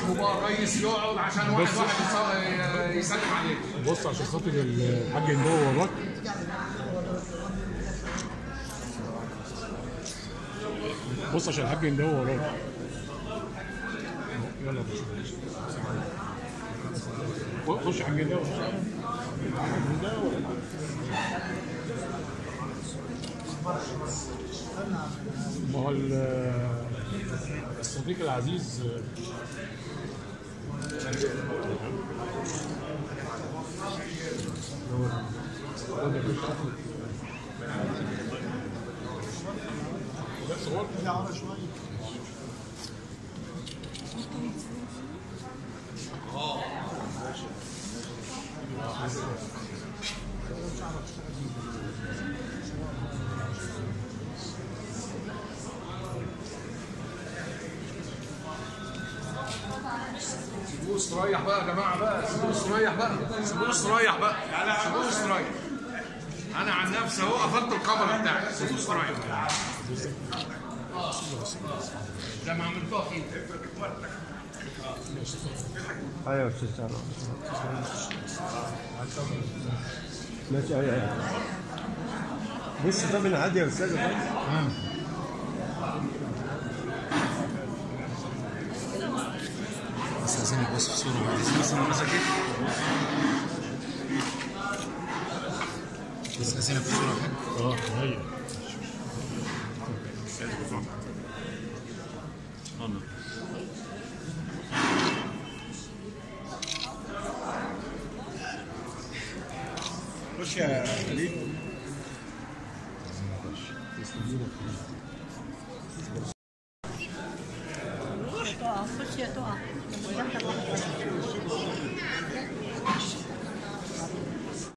وبقى الرئيس يقعد عشان واحد بس- واحد يص- يسلم عليه بص عشان خاطر الحاج هندوه وراك بص عشان الحاج هندوه وراك يلا يا باشا خش حاج هندوه ما هو ال- الصديق العزيز بس هو سيبوه استريح بقى يا جماعه بقى سيبوه استريح بقى سيبوه استريح بقى سيبوه استريح انا عن نفسي اهو قفلت الكاميرا بتاعتي سيبوه استريح زي ما عملتوها فيه ايوه يا استاذ سامع ماشي ايوه ايوه بص طب انا عادي يا استاذ بس عايزينك بس في صورة بعد بس انا مسكت بس عايزينك في صورة حاجة اه هي خش يا خليل تقع خش يا تقع